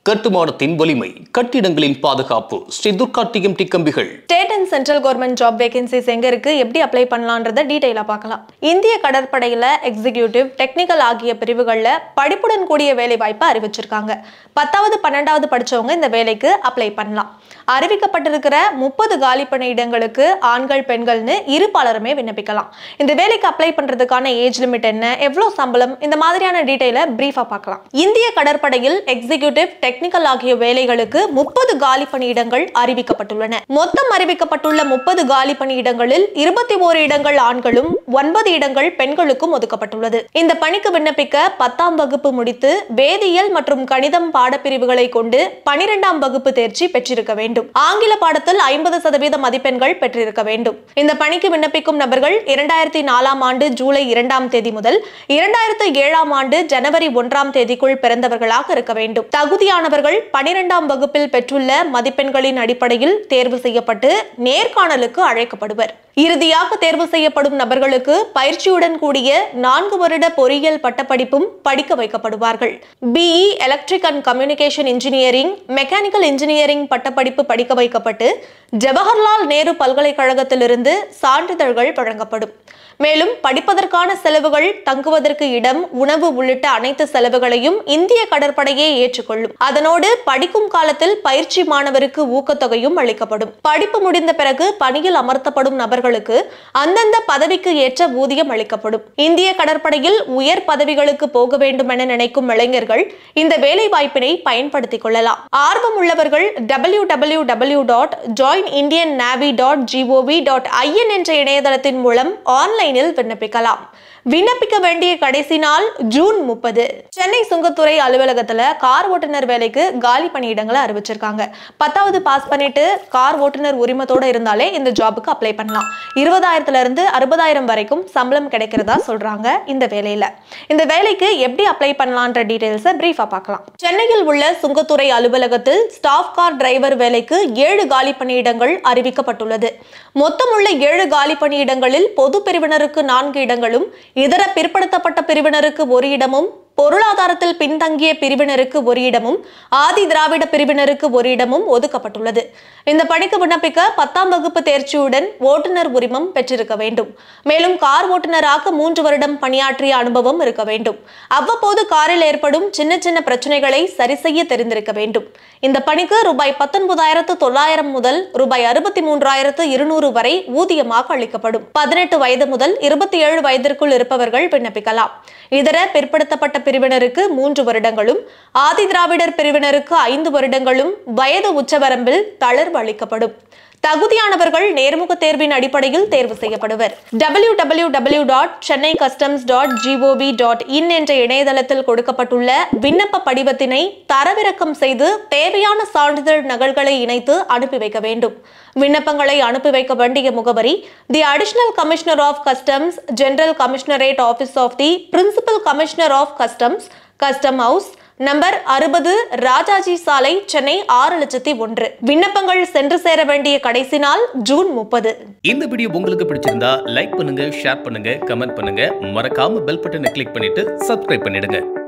கட்டுமானத்தின் வலிமை கட்டிடங்களின் பாதுகாப்பு ஸ்ரீ துர்கா டிஎம்டி கம்பிகள் state and central government job vacancies எங்க இருக்கு எப்படி அப்ளை பண்ணலான்றத டீடைலா பார்க்கலாம் இந்திய கடற்படையில எக்ஸிகியூட்டிவ் டெக்னிக்கல் ஆகிய பிரிவுகள்ல படிப்புடன் கூடிய வேலை வாய்ப்பை அறிவிச்சிருக்காங்க பத்தாவது பன்னெண்டாவது படிச்சவங்க இந்த வேலைக்கு அப்ளை பண்ணலாம் அறிவிக்கப்பட்டிருக்கிற முப்பது காலி பணியிடங்களுக்கு ஆண்கள் பெண்கள்னு இரு பாலருமே விண்ணப்பிக்கலாம் இந்த வேலைக்கு அப்ளை பண்றதுக்கான ஏஜ் லிமிட் என்ன எவ்வளவு சம்பளம் இந்த மாதிரியான டீடைல பிரீஃபா பார்க்கலாம் இந்திய கடற்படையில் எக்ஸிகியூட்டிவ் டெக்னிக்கல் ஆகிய வேலைகளுக்கு முப்பது காலி பணியிடங்கள் அறிவிக்கப்பட்டுள்ளன மொத்தம் அறிவிக்கப்பட்டுள்ள முப்பது காலி பணியிடங்களில் இருபத்தி ஓரு இடங்கள் ஆண்களும் ஒன்பது இடங்கள் பெண்களுக்கும் ஒதுக்கப்பட்டுள்ளது இந்த பணிக்கு விண்ணப்பிக்க பத்தாம் வகுப்பு முடித்து வேதியியல் மற்றும் கணிதம் பாடப்பிரிவுகளை கொண்டு பனிரெண்டாம் வகுப்பு தேர்ச்சி பெற்றிருக்க வேண்டும் ஆங்கில பாடத்தில் ஐம்பது சதவீத மதிப்பெண்கள் பெற்றிருக்க வேண்டும் இந்த பணிக்கு விண்ணப்பிக்கும் நபர்கள் இரண்டாயிரத்தி நாலாம் ஆண்டு ஜூலை இரண்டாம் தேதி முதல் இரண்டாயிரத்து ஏழாம் ஆண்டு ஜனவரி ஒன்றாம் தேதிக்குள் பிறந்தவர்களாக இருக்க வேண்டும் தகுதியானவர்கள் பனிரெண்டாம் வகுப்பில் பெற்றுள்ள மதிப்பெண்களின் அடிப்படையில் தேர்வு செய்யப்பட்டு நேர்காணலுக்கு அழைக்கப்படுவர் இறுதியாக தேர்வு செய்யப்படும் நபர்களுக்கு பயிற்சியுடன் கூடிய நான்கு வருட பொறியியல் பட்டப்படிப்பும் படிக்க வைக்கப்படுவார்கள் BE electric and communication engineering mechanical engineering பட்டப்படிப்பு படிக்க வைக்கப்பட்டு ஜவஹர்லால் நேரு பல்கலைக்கழகத்திலிருந்து சான்றிதழ்கள் வழங்கப்படும் மேலும் படிப்பதற்கான செலவுகள் தங்குவதற்கு இடம் உணவு உள்ளிட்ட அனைத்து செலவுகளையும் இந்திய கடற்படையே ஏற்றுக்கொள்ளும் அதனோடு படிக்கும் காலத்தில் பயிற்சி மாணவருக்கு ஊக்கத்தொகையும் அளிக்கப்படும் படிப்பு முடிந்த பிறகு பணியில் அமர்த்தப்படும் நபர்களுக்கு அந்தந்த பதவிக்கு ஏற்ற ஊதியம் அளிக்கப்படும் இந்திய கடற்படையில் உயர் பதவிகளுக்கு போக வேண்டும் என நினைக்கும் இளைஞர்கள் இந்த வேலை வாய்ப்பினை பயன்படுத்திக் கொள்ளலாம் ஆர்வம் உள்ளவர்கள் W W W dot join Indian Navy dot GOV dot IN என்ற இணையதளத்தின் மூலம் ஆன்லைனில் விண்ணப்பிக்கலாம் விண்ணப்பிக்க வேண்டிய கடைசி நாள் ஜூன் முப்பது சென்னை சுங்கத்துறை அலுவலகத்துல கார் ஓட்டுநர் வேலைக்கு காலி பணியிடங்களை அறிவிச்சிருக்காங்க பத்தாவது பாஸ் பண்ணிட்டு கார் ஓட்டுநர் உரிமத்தோட இருந்தாலே இந்த ஜாபுக்கு அப்ளை பண்ணலாம் இருபதாயிரத்துல இருந்து அறுபதாயிரம் வரைக்கும் சம்பளம் கிடைக்கிறதா சொல்றாங்க இந்த வேலையில இந்த வேலைக்கு எப்படி அப்ளை பண்ணலான்ற டீடைல்ஸை பிரீஃபா பார்க்கலாம் சென்னையில் உள்ள சுங்கத்துறை அலுவலகத்தில் ஸ்டாஃப் கார் டிரைவர் வேலைக்கு ஏழு காலி பணியிடங்கள் அறிவிக்கப்பட்டுள்ளது மொத்தமுள்ள ஏழு காலி பணியிடங்களில் பொது பிரிவினருக்கு நான்கு இடங்களும் இதர பிற்படுத்தப்பட்ட பிரிவினருக்கு ஒரு இடமும் பொருளாதாரத்தில் பின்தங்கிய பிரிவினருக்கு ஒரு இடமும் ஆதி திராவிட பிரிவினருக்கு ஒரு இடமும் ஒதுக்கப்பட்டுள்ளது இந்த பணிக்கு விண்ணப்பிக்க பத்தாம் வகுப்பு தேர்ச்சியுடன் ஓட்டுநர் உரிமம் பெற்றிருக்க வேண்டும் மேலும் கார் ஓட்டுநராக மூன்று வருடம் பணியாற்றிய அனுபவம் இருக்க வேண்டும் அவ்வப்போது காரில் ஏற்படும் சின்ன சின்ன பிரச்சனைகளை சரி செய்ய தெரிந்திருக்க வேண்டும் இந்த பணிக்கு ரூபாய் பத்தொன்பதாயிரத்து தொள்ளாயிரம் முதல் ரூபாய் அறுபத்தி மூன்றாயிரத்து இருநூறு வரை ஊதியமாக அளிக்கப்படும் பதினெட்டு வயது முதல் இருபத்தி ஏழு வயதிற்குள் இருப்பவர்கள் விண்ணப்பிக்கலாம் இதர பிற்படுத்தப்பட்ட பிரிவினருக்கு மூன்று வருடங்களும் ஆதி திராவிடர் பிரிவினருக்கு ஐந்து வருடங்களும் வயது உச்சவரம்பில் தளர்வு அளிக்கப்படும் தகுதியானவர்கள் நேர்முக தேர்வின் அடிப்படையில் தேர்வு செய்யப்படுவர் W W W dot Chennai customs dot GOV dot in என்ற இணையதளத்தில் கொடுக்கப்பட்டுள்ள விண்ணப்ப படிவத்தினை தரவிறக்கம் செய்து தேவையான சான்றிதழ் நகல்களை இணைத்து அனுப்பி வைக்க வேண்டும் விண்ணப்பங்களை அனுப்பி வைக்க வேண்டிய முகவரி the additional commissioner of customs general commissionerate office of the principal commissioner of customs custom house number அறுபது ராஜாஜி சாலை சென்னை ஆறு லட்சத்தி ஒன்று விண்ணப்பங்கள் சென்று சேர வேண்டிய கடைசி நாள் ஜூன் முப்பது இந்த வீடியோ உங்களுக்கு பிடிச்சிருந்தா லைக் பண்ணுங்க ஷேர் பண்ணுங்க கமெண்ட் பண்ணுங்க மறக்காம பெல் பட்டனை கிளிக் பண்ணிட்டு சப்ஸ்கிரைப் பண்ணிடுங்க